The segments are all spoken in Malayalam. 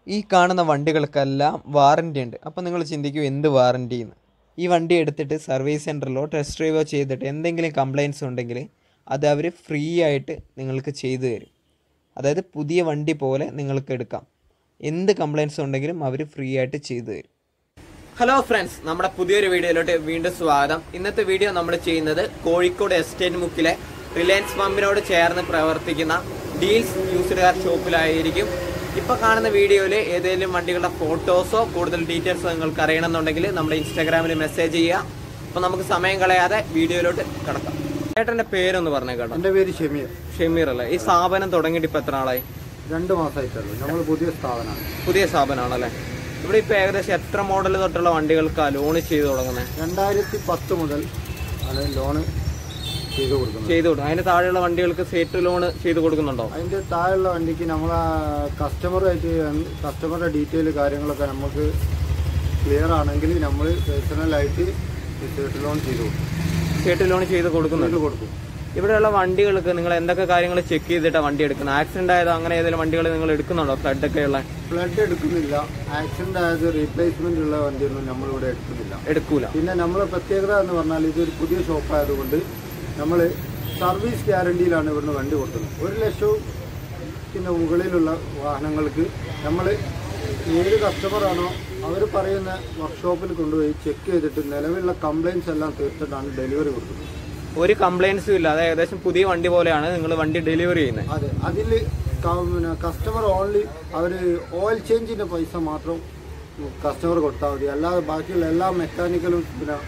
ഈ കാണുന്ന വണ്ടികൾക്കെല്ലാം വാറൻറ്റി ഉണ്ട് അപ്പോൾ നിങ്ങൾ ചിന്തിക്കും എന്ത് വാറൻറ്റി എന്ന് ഈ വണ്ടി എടുത്തിട്ട് സർവീസ് സെൻറ്ററിലോ ടെസ്റ്റ് ഡ്രൈവോ ചെയ്തിട്ട് എന്തെങ്കിലും കംപ്ലയിൻസ് ഉണ്ടെങ്കിൽ അത് അവർ ഫ്രീ ആയിട്ട് നിങ്ങൾക്ക് ചെയ്തു തരും അതായത് പുതിയ വണ്ടി പോലെ നിങ്ങൾക്ക് എടുക്കാം എന്ത് കംപ്ലയിൻസ് ഉണ്ടെങ്കിലും അവർ ഫ്രീ ആയിട്ട് ചെയ്തു തരും ഹലോ ഫ്രണ്ട്സ് നമ്മുടെ പുതിയൊരു വീഡിയോയിലോട്ട് വീണ്ടും സ്വാഗതം ഇന്നത്തെ വീഡിയോ നമ്മൾ ചെയ്യുന്നത് കോഴിക്കോട് എസ്റ്റേറ്റ് മുക്കിലെ റിലയൻസ് പമ്പിനോട് ചേർന്ന് പ്രവർത്തിക്കുന്ന ഡീൽസ് യൂസ്ഡ് കാർ ഷോപ്പിലായിരിക്കും ഇപ്പൊ കാണുന്ന വീഡിയോയിൽ ഏതെങ്കിലും വണ്ടികളുടെ ഫോട്ടോസോ കൂടുതൽ ഡീറ്റെയിൽസോ നിങ്ങൾക്ക് അറിയണമെന്നുണ്ടെങ്കിൽ നമ്മുടെ ഇൻസ്റ്റാഗ്രാമിൽ മെസ്സേജ് ചെയ്യുക അപ്പോൾ നമുക്ക് സമയം കളയാതെ വീഡിയോയിലോട്ട് കിടക്കാം ചേട്ടൻ്റെ പേരൊന്ന് പറഞ്ഞേ കേട്ടോ എൻ്റെ പേര് ഷമീർ ഷമീർ അല്ലേ ഈ സ്ഥാപനം തുടങ്ങിയിട്ട് ഇപ്പൊ എത്ര നാളായി രണ്ട് മാസമായിട്ടുള്ളൂ നമ്മൾ പുതിയ സ്ഥാപനമാണ് പുതിയ സ്ഥാപനമാണല്ലേ ഇവിടെ ഇപ്പൊ ഏകദേശം എത്ര മോഡൽ തൊട്ടുള്ള വണ്ടികൾക്കാണ് ലോൺ ചെയ്ത് തുടങ്ങുന്നത് രണ്ടായിരത്തി പത്ത് മുതൽ ആണ് ലോണ് ചെയ്തു കൊടുക്കുന്നത് ചെയ്തു കൊടുക്കും അതിന് താഴെയുള്ള വണ്ടികൾക്ക് സേറ്റ് ലോൺ ചെയ്ത് കൊടുക്കുന്നുണ്ടോ അതിൻ്റെ താഴെയുള്ള വണ്ടിക്ക് നമ്മൾ കസ്റ്റമറായിട്ട് കസ്റ്റമറുടെ ഡീറ്റെയിൽ കാര്യങ്ങളൊക്കെ നമുക്ക് ക്ലിയർ ആണെങ്കിൽ നമ്മൾ പേഴ്സണലായിട്ട് റിസേർച്ച് ലോൺ ചെയ്തു കൊടുക്കും സേറ്റ് ലോൺ ചെയ്ത് കൊടുക്കുന്നുണ്ട് ചെയ്ത് കൊടുക്കും ഇവിടെയുള്ള വണ്ടികൾക്ക് നിങ്ങൾ എന്തൊക്കെ കാര്യങ്ങൾ ചെക്ക് ചെയ്തിട്ടാണ് വണ്ടി എടുക്കുന്നത് ആക്സിഡന്റ് ആയതോ അങ്ങനെ ഏതെങ്കിലും വണ്ടികൾ നിങ്ങൾ എടുക്കുന്നുണ്ടോ ഫ്ലഡ് ഒക്കെ ഉള്ള ഫ്ലഡ് എടുക്കുന്നില്ല ആക്സിഡൻ്റ് ആയത് റീപ്ലേസ്മെൻ്റ് ഉള്ള വണ്ടിയൊന്നും നമ്മളിവിടെ എടുക്കുന്നില്ല എടുക്കൂല പിന്നെ നമ്മളെ പ്രത്യേകത എന്ന് പറഞ്ഞാൽ ഇതൊരു പുതിയ ഷോപ്പായതുകൊണ്ട് നമ്മൾ സർവീസ് ഗ്യാരണ്ടിയിലാണ് ഇവിടുന്ന് വണ്ടി കൊടുക്കുന്നത് ഒരു ലക്ഷത്തിന് മുകളിലുള്ള വാഹനങ്ങൾക്ക് നമ്മൾ ഏത് കസ്റ്റമറാണോ അവർ പറയുന്ന വർക്ക്ഷോപ്പിൽ കൊണ്ടുപോയി ചെക്ക് ചെയ്തിട്ട് നിലവിലുള്ള കംപ്ലയിൻസ് എല്ലാം തീർത്തിട്ടാണ് ഡെലിവറി കൊടുക്കുന്നത് ഒരു കംപ്ലൈൻസും ഇല്ല അത് ഏകദേശം പുതിയ വണ്ടി പോലെയാണ് നിങ്ങൾ വണ്ടി ഡെലിവറി ചെയ്യുന്നത് അതെ അതിൽ പിന്നെ കസ്റ്റമർ ഓൺലി അവർ ഓയിൽ ചേഞ്ചിൻ്റെ പൈസ മാത്രം കസ്റ്റമർ കൊടുത്താൽ മതി അല്ലാതെ ബാക്കിയുള്ള എല്ലാ മെക്കാനിക്കലും പിന്നെ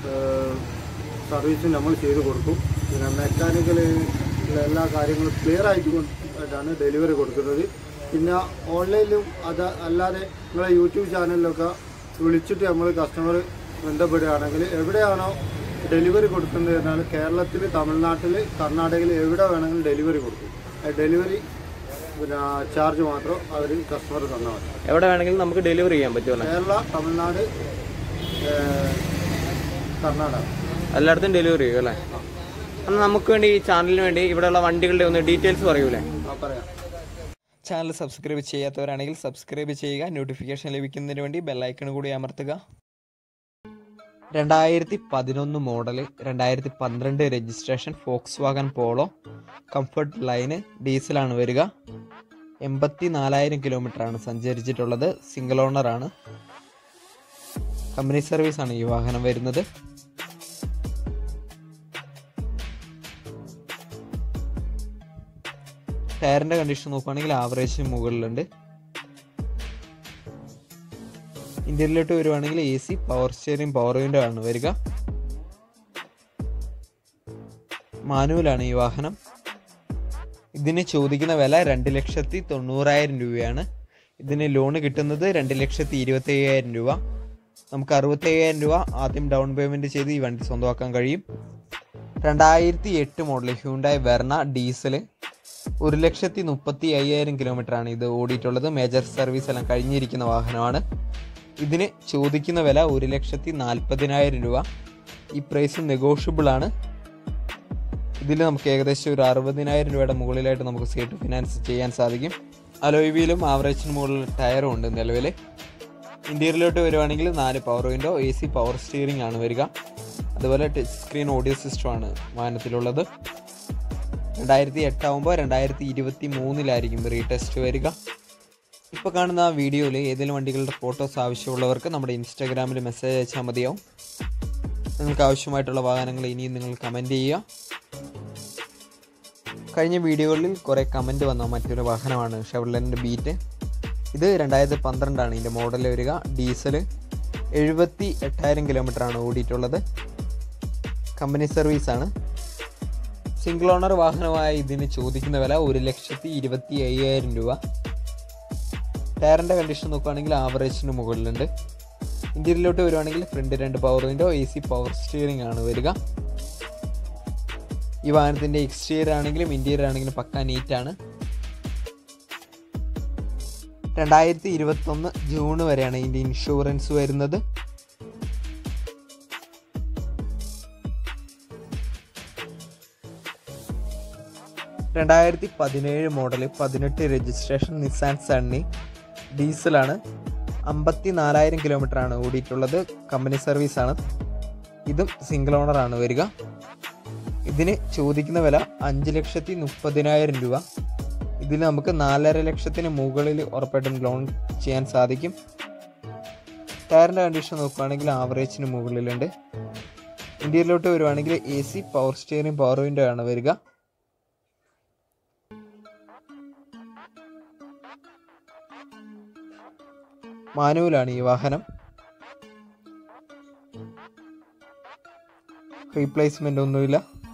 സർവീസും നമ്മൾ ചെയ്ത് കൊടുക്കും പിന്നെ മെക്കാനിക്കൽ എല്ലാ കാര്യങ്ങളും ക്ലിയർ ആയിട്ട് കൊണ്ടാണ് ഡെലിവറി കൊടുക്കുന്നത് പിന്നെ ഓൺലൈനിലും അത് അല്ലാതെ നിങ്ങളെ യൂട്യൂബ് ചാനലിലൊക്കെ വിളിച്ചിട്ട് നമ്മൾ കസ്റ്റമർ ബന്ധപ്പെടുകയാണെങ്കിൽ എവിടെയാണോ ഡെലിവറി കൊടുക്കുന്നത് എന്നാൽ കേരളത്തിൽ തമിഴ്നാട്ടിൽ കർണാടകയിൽ എവിടെ വേണമെങ്കിലും ഡെലിവറി കൊടുക്കും ഡെലിവറി പിന്നെ ചാർജ് മാത്രം അവർ കസ്റ്റമർ തന്നാൽ മതി എവിടെ വേണമെങ്കിലും നമുക്ക് ഡെലിവറി ചെയ്യാൻ പറ്റുമല്ലോ കേരള തമിഴ്നാട് ഏഹ്, കർണാടക എല്ലായിടത്തും ഡെലിവറി ചെയ്യും അല്ലേ എന്നാൽ നമുക്ക് വേണ്ടി ഈ ചാനലിന് വേണ്ടി ഇവിടെയുള്ള വണ്ടികളുടെ ഒന്ന് ഡീറ്റെയിൽസ് പറയൂലേ ആ പറയാം ചാനൽ സബ്സ്ക്രൈബ് ചെയ്യാത്തവരാണെങ്കിൽ സബ്സ്ക്രൈബ് ചെയ്യുക നോട്ടിഫിക്കേഷൻ ലഭിക്കുന്നതിന് വേണ്ടി ബെല്ലൈക്കൺ കൂടി അമർത്തുക രണ്ടായിരത്തി പതിനൊന്ന് മോഡൽ രണ്ടായിരത്തി പന്ത്രണ്ട് registration Volkswagen Polo comfortline ഡീസലാണ് വരിക എൺപത്തി നാലായിരം കിലോമീറ്റർ ആണ് സഞ്ചരിച്ചിട്ടുള്ളത് സിംഗിൾ ഓണർ ആണ് കമ്പനി സർവീസ് ആണ് ഈ വാഹനം വരുന്നത് ടയറിന്റെ കണ്ടീഷൻ നോക്കുകയാണെങ്കിൽ ആവറേജിന് മുകളിലുണ്ട് ഇന്ത്യയിലോട്ട് വരുവാണെങ്കിൽ A C power steering power window ആണ് വരിക മാനുവലാണ് ഈ വാഹനം ഇതിന് ചോദിക്കുന്ന വില രണ്ട് ലക്ഷത്തി തൊണ്ണൂറായിരം രൂപയാണ് ഇതിന് ലോൺ കിട്ടുന്നത് രണ്ട് ലക്ഷത്തി ഇരുപത്തി അയ്യായിരം രൂപ നമുക്ക് അറുപത്തി അയ്യായിരം രൂപ ആദ്യം ഡൗൺ പേയ്മെൻറ്റ് ചെയ്ത് ഈ വണ്ടി സ്വന്തമാക്കാൻ കഴിയും രണ്ടായിരത്തി എട്ട് മോഡൽ ഹ്യൂണ്ടായി വെർണ ഡീസൽ ഒരു ലക്ഷത്തി മുപ്പത്തി അയ്യായിരം കിലോമീറ്റർ ആണ് ഇത് ഓടിയിട്ടുള്ളത് മേജർ സർവീസ് എല്ലാം കഴിഞ്ഞിരിക്കുന്ന വാഹനമാണ് ഇതിന് ചോദിക്കുന്ന വില ഒരു ലക്ഷത്തി നാൽപ്പതിനായിരം രൂപ ഈ പ്രൈസ് നെഗോഷ്യബിൾ ആണ് ഇതിൽ നമുക്ക് ഏകദേശം ഒരു അറുപതിനായിരം രൂപയുടെ മുകളിലായിട്ട് നമുക്ക് സീറ്റ് ഫിനാൻസ് ചെയ്യാൻ സാധിക്കും അലോയ് വീലും ആവറേജിന് മുകളിൽ ടയറും ഉണ്ട് നിലവിൽ ഇന്റീരിയറിലോട്ട് വരുവാണെങ്കിൽ നാല് power window A C power steering ആണ് വരിക അതുപോലെ ടച്ച് സ്ക്രീൻ ഓഡിയോ സിസ്റ്റമാണ് വാഹനത്തിലുള്ളത് രണ്ടായിരത്തി എട്ടാവുമ്പോൾ രണ്ടായിരത്തി ഇരുപത്തി മൂന്നിലായിരിക്കും റീടെസ്റ്റ് വരിക ഇപ്പോൾ കാണുന്ന ആ വീഡിയോയിൽ ഏതെങ്കിലും വണ്ടികളുടെ ഫോട്ടോസ് ആവശ്യമുള്ളവർക്ക് നമ്മുടെ ഇൻസ്റ്റാഗ്രാമിൽ മെസ്സേജ് അയച്ചാൽ മതിയാവും നിങ്ങൾക്ക് ആവശ്യമായിട്ടുള്ള വാഹനങ്ങൾ ഇനിയും നിങ്ങൾ കമൻറ്റ് ചെയ്യുക കഴിഞ്ഞ വീഡിയോകളിൽ കുറേ കമൻറ്റ് വന്ന മറ്റൊരു വാഹനമാണ് ഷെവർലൻ്റെ ബീറ്റ് ഇത് രണ്ടായിരത്തി പന്ത്രണ്ടാണ് ഇതിൻ്റെ മോഡൽ വരിക ഡീസൽ എഴുപത്തി എട്ടായിരം കിലോമീറ്ററാണ് ഓടിയിട്ടുള്ളത് കമ്പനി സർവീസാണ് സിംഗിൾ ഓണർ വാഹനമായ ഇതിന് ചോദിക്കുന്ന വില ഒരു ലക്ഷത്തി ഇരുപത്തി അയ്യായിരം രൂപ ടയറിൻ്റെ കണ്ടീഷൻ നോക്കുകയാണെങ്കിൽ ആവറേജിന് മുകളിലുണ്ട് ഇന്ത്യയിലോട്ട് വരുവാണെങ്കിൽ ഫ്രണ്ട് രണ്ട് power window A C power steering ആണ് വരിക ഈ വാഹനത്തിൻ്റെ എക്സ്റ്റീരിയർ ആണെങ്കിലും ഇൻറ്റീരിയർ ആണെങ്കിലും പക്ക നീറ്റാണ് രണ്ടായിരത്തി ഇരുപത്തൊന്ന് ജൂൺ വരെയാണ് ഇതിൻ്റെ ഇൻഷുറൻസ് വരുന്നത് രണ്ടായിരത്തി പതിനേഴ് മോഡൽ പതിനെട്ട് രജിസ്ട്രേഷൻ നിസാൻ സണ്ണി ഡീസലാണ് അമ്പത്തി നാലായിരം കിലോമീറ്റർ ആണ് ഓടിയിട്ടുള്ളത് കമ്പനി സർവീസാണ് ഇതും സിംഗിൾ ഓണറാണ് വരിക ഇതിന് ചോദിക്കുന്ന വില അഞ്ച് ലക്ഷത്തി മുപ്പതിനായിരം രൂപ ഇതിൽ നമുക്ക് നാലര ലക്ഷത്തിന് മുകളിൽ ഉറപ്പായിട്ടും ലോൺ ചെയ്യാൻ സാധിക്കും ടയറിൻ്റെ കണ്ടീഷൻ നോക്കുകയാണെങ്കിൽ ആവറേജിന് മുകളിലുണ്ട് ഇന്ത്യയിലോട്ട് വരുവാണെങ്കിൽ A C power steering power window ആണ് വരിക മാനുവലാണ് ഈ വാഹനം റീപ്ലേസ്മെന്റ് ഒന്നുമില്ല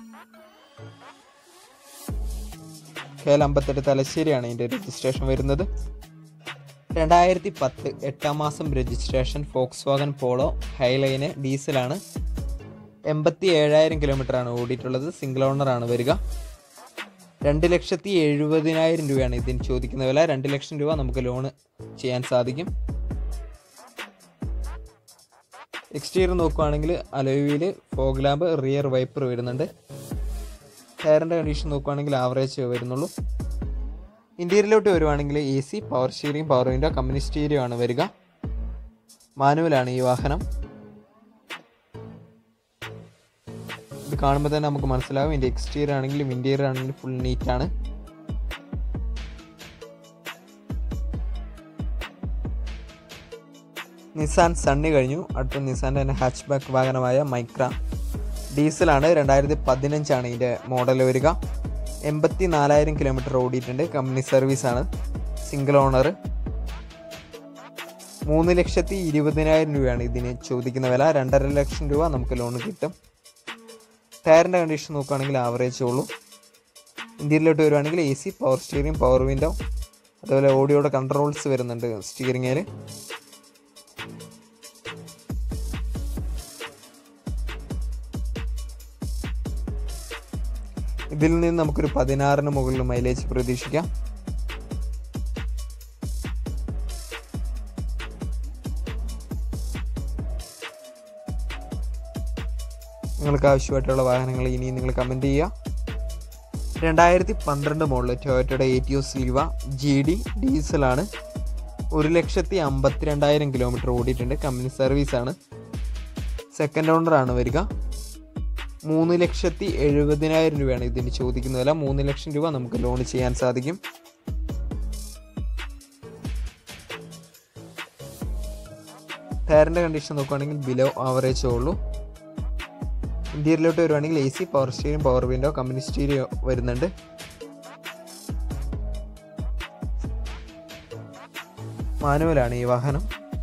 കെ എൽ അമ്പത്തെട്ട് തലശ്ശേരിയാണ് ഇതിൻ്റെ രജിസ്ട്രേഷൻ വരുന്നത് രണ്ടായിരത്തി പത്ത് എട്ടാം മാസം registration Volkswagen Polo Highline ഡീസലാണ് എൺപത്തി ഏഴായിരം കിലോമീറ്റർ ആണ് ഓടിയിട്ടുള്ളത് സിംഗിൾ ഓണർ ആണ് വരിക രണ്ട് ലക്ഷത്തി എഴുപതിനായിരം രൂപയാണ് ഇതിന് ചോദിക്കുന്ന വില രണ്ട് ലക്ഷം രൂപ നമുക്ക് ലോൺ ചെയ്യാൻ സാധിക്കും എക്സ്റ്റീരിയർ നോക്കുകയാണെങ്കിൽ അലോയിൽ ഫോഗ് ലാമ്പ് റിയർ വൈപ്പർ വരുന്നുണ്ട് ടയറിൻ്റെ കണ്ടീഷൻ നോക്കുകയാണെങ്കിൽ ആവറേജ് വരുന്നുള്ളൂ ഇന്റീരിയറിലോട്ട് വരുവാണെങ്കിൽ A C power steering power window company stereo ആണ് വരിക മാനുവലാണ് ഈ വാഹനം ഇത് കാണുമ്പോൾ തന്നെ നമുക്ക് മനസ്സിലാവും ഇതിൻ്റെ എക്സ്റ്റീരിയർ ആണെങ്കിലും ഇന്റീരിയർ ആണെങ്കിലും ഫുൾ നീറ്റ് ആണ് നിസാൻ സണ്ണി കഴിഞ്ഞു അടുത്ത നിസാൻ്റെ തന്നെ ഹാച്ച് ബാക്ക് വാഹനമായ മൈക്ര ഡീസലാണ് രണ്ടായിരത്തി പതിനഞ്ചാണ് ഇതിൻ്റെ മോഡൽ വരിക എൺപത്തി നാലായിരം കിലോമീറ്റർ ഓടിയിട്ടുണ്ട് കമ്പനി സർവീസാണ് സിംഗിൾ ഓണർ മൂന്ന് ലക്ഷത്തി ഇരുപതിനായിരം രൂപയാണ് ഇതിന് ചോദിക്കുന്ന വില രണ്ടര ലക്ഷം രൂപ നമുക്ക് ലോൺ കിട്ടും ടയറിൻ്റെ കണ്ടീഷൻ നോക്കുകയാണെങ്കിൽ ആവറേജ് ഉള്ളൂ ഇന്ത്യയിലോട്ട് വരുവാണെങ്കിൽ A C power steering power window അതുപോലെ ഓഡിയോയുടെ കൺട്രോൾസ് വരുന്നുണ്ട് സ്റ്റിയറിങ്ങിൽ ഇതിൽ നിന്ന് നമുക്കൊരു പതിനാറിന് മുകളിൽ മൈലേജ് പ്രതീക്ഷിക്കാം നിങ്ങൾക്ക് ആവശ്യമായിട്ടുള്ള വാഹനങ്ങൾ ഇനി നിങ്ങൾ കമൻറ്റ് ചെയ്യുക രണ്ടായിരത്തി പന്ത്രണ്ട് മോഡൽ ടൊയോറ്റയുടെ എറ്റിയോസ് ലീവ ജി ഡി ഡീസലാണ് ഒരു ലക്ഷത്തി അമ്പത്തിരണ്ടായിരം കിലോമീറ്റർ ഓടിയിട്ടുണ്ട് കമ്പനി സർവീസാണ് സെക്കൻഡ് ഓണറാണ് വരിക മൂന്ന് ലക്ഷത്തി എഴുപതിനായിരം രൂപയാണ് ഇതിന് ചോദിക്കുന്ന വില മൂന്ന് ലക്ഷം രൂപ നമുക്ക് ലോൺ ചെയ്യാൻ സാധിക്കും ടയറിൻ്റെ കണ്ടീഷൻ നോക്കുകയാണെങ്കിൽ ബിലോ ആവറേജേ ഉള്ളൂ ഇന്ത്യയിലോട്ട് വരുവാണെങ്കിൽ A C power steering power window company stereo വരുന്നുണ്ട് മാനുവലാണ് ഈ വാഹനം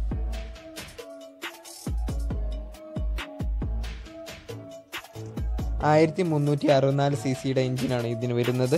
ആയിരത്തി മുന്നൂറ്റി അറുപത്തിനാല് സി സിയുടെ എഞ്ചിനാണ് ഇതിന് വരുന്നത്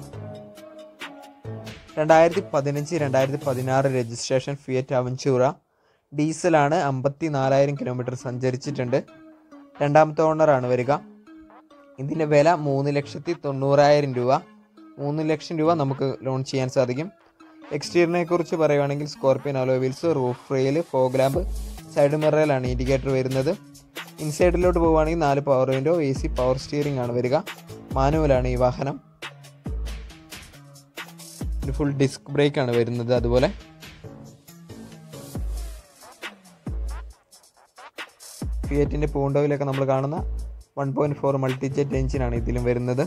രണ്ടായിരത്തി പതിനഞ്ച് രണ്ടായിരത്തി പതിനാറ് രജിസ്ട്രേഷൻ ഫിയറ്റ് അവഞ്ചൂറ ഡീസലാണ് അമ്പത്തി നാലായിരം കിലോമീറ്റർ സഞ്ചരിച്ചിട്ടുണ്ട് രണ്ടാമത്തെ ഓണറാണ് വരിക ഇതിൻ്റെ വില മൂന്ന് ലക്ഷത്തി തൊണ്ണൂറായിരം രൂപ മൂന്ന് ലക്ഷം രൂപ നമുക്ക് ലോൺ ചെയ്യാൻ സാധിക്കും എക്സ്റ്റീരിയറിനെ കുറിച്ച് പറയുകയാണെങ്കിൽ Scorpion alloy wheels roof rail fog lamp side മിററിലാണ് ഇൻഡിക്കേറ്റർ വരുന്നത് ഇൻസൈഡിലോട്ട് പോവുകയാണെങ്കിൽ നാല് power window A C power steering ആണ് വരിക മാനുവലാണ് ഈ വാഹനം ഒരു ഫുൾ ഡിസ്ക് ബ്രേക്ക് ആണ് വരുന്നത് അതുപോലെ ഫിയറ്റിൻ്റെ പൂണ്ടോയിലൊക്കെ നമ്മൾ കാണുന്ന വൺ പോയിൻറ്റ് ഫോർ മൾട്ടിജെറ്റ് എഞ്ചിനാണ് ഇതിലും വരുന്നത്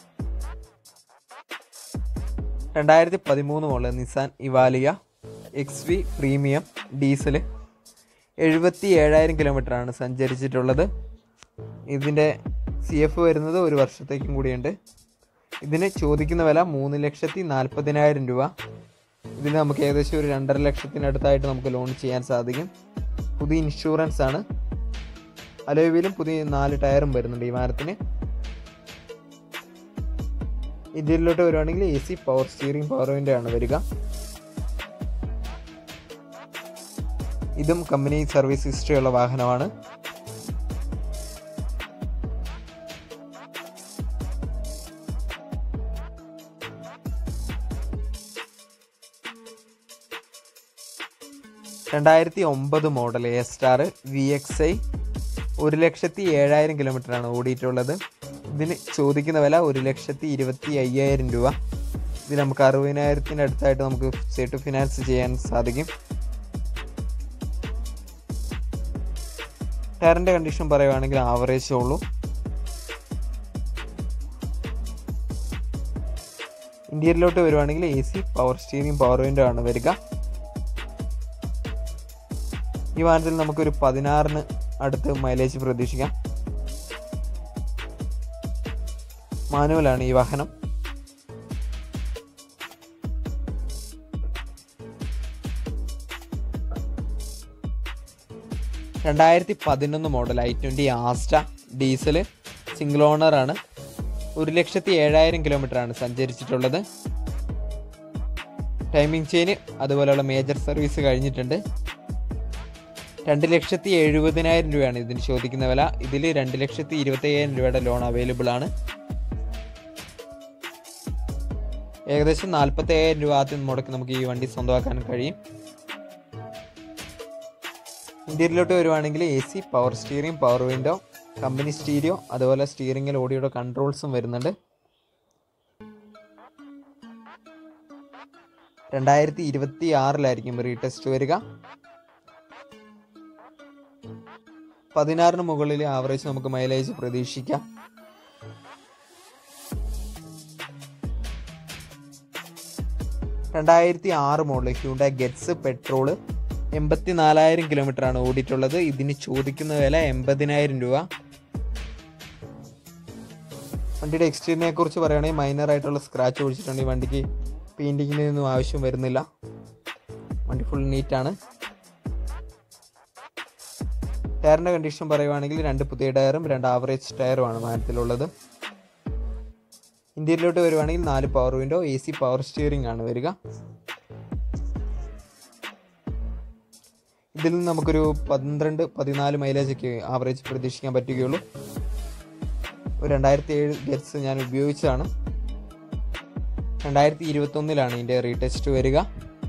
രണ്ടായിരത്തി പതിമൂന്ന് model Nissan Evalia X V premium diesel എഴുപത്തി ഏഴായിരം കിലോമീറ്ററാണ് സഞ്ചരിച്ചിട്ടുള്ളത് ഇതിൻ്റെ സി എഫ് വരുന്നത് ഒരു വർഷത്തേക്കും കൂടിയുണ്ട് ഇതിന് ചോദിക്കുന്ന വില മൂന്ന് ലക്ഷത്തി നാൽപ്പതിനായിരം രൂപ ഇതിൽ നമുക്ക് ഏകദേശം ഒരു രണ്ടര ലക്ഷത്തിനടുത്തായിട്ട് നമുക്ക് ലോൺ ചെയ്യാൻ സാധിക്കും പുതിയ ഇൻഷുറൻസ് ആണ് അലോവിലും പുതിയ നാല് ടയറും വരുന്നുണ്ട് ഈ വാഹനത്തിന് ഇന്ത്യയിലോട്ട് വരുവാണെങ്കിൽ A C power steering power window ആണ് വരിക ഇതും കമ്പനി സർവീസ് ഹിസ്റ്ററി ഉള്ള വാഹനമാണ് രണ്ടായിരത്തി ഒമ്പത് model A star V X I ഒരു ലക്ഷത്തി ഏഴായിരം കിലോമീറ്ററാണ് ഓടിയിട്ടുള്ളത് ഇതിന് ചോദിക്കുന്ന വില ഒരു ലക്ഷത്തി ഇരുപത്തി അയ്യായിരം രൂപ ഇതിൽ നമുക്ക് അറുപതിനായിരത്തിൻ്റെ അടുത്തായിട്ട് നമുക്ക് സേട്ട് ഫിനാൻസ് ചെയ്യാൻ സാധിക്കും ടയറിൻ്റെ കണ്ടീഷൻ പറയുവാണെങ്കിൽ ആവറേജ് ഉള്ളൂ ഇന്ത്യയിലോട്ട് വരുവാണെങ്കിൽ A C power steering power window ആണ് വരിക ഈ വാഹനത്തിൽ നമുക്കൊരു പതിനാറിന് അടുത്ത് മൈലേജ് പ്രതീക്ഷിക്കാം മാനുവലാണ് ഈ വാഹനം രണ്ടായിരത്തി പതിനൊന്ന് model I twenty Asta diesel single ഓണറാണ് ഒരു ലക്ഷത്തി ഏഴായിരം കിലോമീറ്ററാണ് സഞ്ചരിച്ചിട്ടുള്ളത് ടൈമിംഗ് ചെയിന് അതുപോലെയുള്ള മേജർ സർവീസ് കഴിഞ്ഞിട്ടുണ്ട് രണ്ട് ലക്ഷത്തി എഴുപതിനായിരം രൂപയാണ് ഇതിന് ചോദിക്കുന്ന വില ഇതിൽ രണ്ട് ലക്ഷത്തി ഇരുപത്തി അയ്യായിരം രൂപയുടെ ലോൺ അവൈലബിൾ ആണ് ഏകദേശം നാൽപ്പത്തി അയ്യായിരം രൂപ ആദ്യം മുടക്കി നമുക്ക് ഈ വണ്ടി സ്വന്തമാക്കാൻ കഴിയും ഇന്ത്യയിലോട്ട് വരുവാണെങ്കിൽ A C power steering power window company stereo അതുപോലെ സ്റ്റിയറിംഗിൽ ഓഡിയോയുടെ കൺട്രോൾസും വരുന്നുണ്ട് രണ്ടായിരത്തി ഇരുപത്തി ആറിലായിരിക്കും റീടെസ്റ്റ് വരിക പതിനാറിന് മുകളിൽ ആവറേജ് നമുക്ക് മൈലേജ് പ്രതീക്ഷിക്കാം രണ്ടായിരത്തി ആറ് മോഡൽ ഹ്യൂണ്ടായി ഗെറ്റ്സ് പെട്രോള് എൺപത്തി നാലായിരം കിലോമീറ്റർ ആണ് ഓടിയിട്ടുള്ളത് ഇതിന് ചോദിക്കുന്ന വില എൺപതിനായിരം രൂപ വണ്ടിയുടെ എക്സ്റ്റീരിയറിനെ കുറിച്ച് പറയുകയാണെങ്കിൽ മൈനർ ആയിട്ടുള്ള സ്ക്രാച്ച് ഒഴിച്ചിട്ടുണ്ട് ഈ വണ്ടിക്ക് പെയിൻറ്റിങ്ങിനൊന്നും ആവശ്യം വരുന്നില്ല വണ്ടി ഫുൾ നീറ്റാണ് ടയറിൻ്റെ കണ്ടീഷൻ പറയുവാണെങ്കിൽ രണ്ട് പുതിയ ടയറും രണ്ട് ആവറേജ് ടയറുമാണ് വാഹനത്തിലുള്ളത് ഇന്ത്യയിലോട്ട് വരുവാണെങ്കിൽ നാല് power window A C power steering ആണ് വരിക ഇതിൽ നിന്ന് നമുക്കൊരു പന്ത്രണ്ട് പതിനാല് മൈലേജ് ഒക്കെ ആവറേജ് പ്രതീക്ഷിക്കാൻ പറ്റുകയുള്ളൂ ഒരു രണ്ടായിരത്തി ഏഴ് ഗെറ്റ്സ് ഞാൻ ഉപയോഗിച്ചതാണ് രണ്ടായിരത്തി ഇരുപത്തൊന്നിലാണ് ഇതിൻ്റെ റീടെസ്റ്റ് വരിക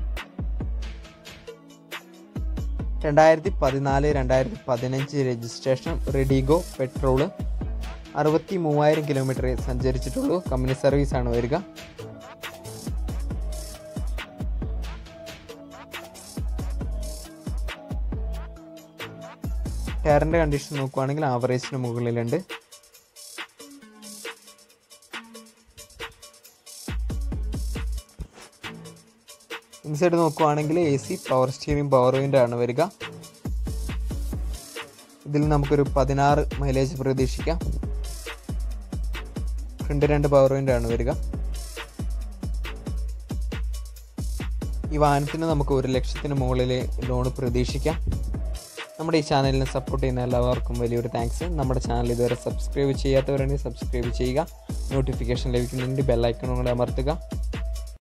രണ്ടായിരത്തി പതിനാല് രണ്ടായിരത്തി പതിനഞ്ച് രജിസ്ട്രേഷൻ റെഡിഗോ പെട്രോള് അറുപത്തി മൂവായിരം കിലോമീറ്റർ സഞ്ചരിച്ചിട്ടുള്ളൂ കമ്പനി സർവീസാണ് വരിക ടയറിൻ്റെ കണ്ടീഷൻ നോക്കുവാണെങ്കിൽ ആവറേജിന് മുകളിലുണ്ട് ഇൻസൈഡ് നോക്കുവാണെങ്കിൽ A C power steering power window ആണ് വരിക ഇതിൽ നമുക്കൊരു പതിനാറ് മൈലേജ് പ്രതീക്ഷിക്കാം ഫ്രണ്ട് രണ്ട് പവർ വിൻഡോ ആണ് വരിക ഈ വാഹനത്തിന് നമുക്ക് ഒരു ലക്ഷത്തിന് മുകളിൽ ലോൺ പ്രതീക്ഷിക്കാം നമ്മുടെ ഈ ചാനലിനെ സപ്പോർട്ട് ചെയ്യുന്ന എല്ലാവർക്കും വലിയൊരു താങ്ക്സ് നമ്മുടെ ചാനൽ ഇതുവരെ സബ്സ്ക്രൈബ് ചെയ്യാത്തവരാണെങ്കിൽ സബ്സ്ക്രൈബ് ചെയ്യുക നോട്ടിഫിക്കേഷൻ ലഭിക്കുന്നതിന് ബെല്ലൈക്കണും കൂടെ അമർത്തുക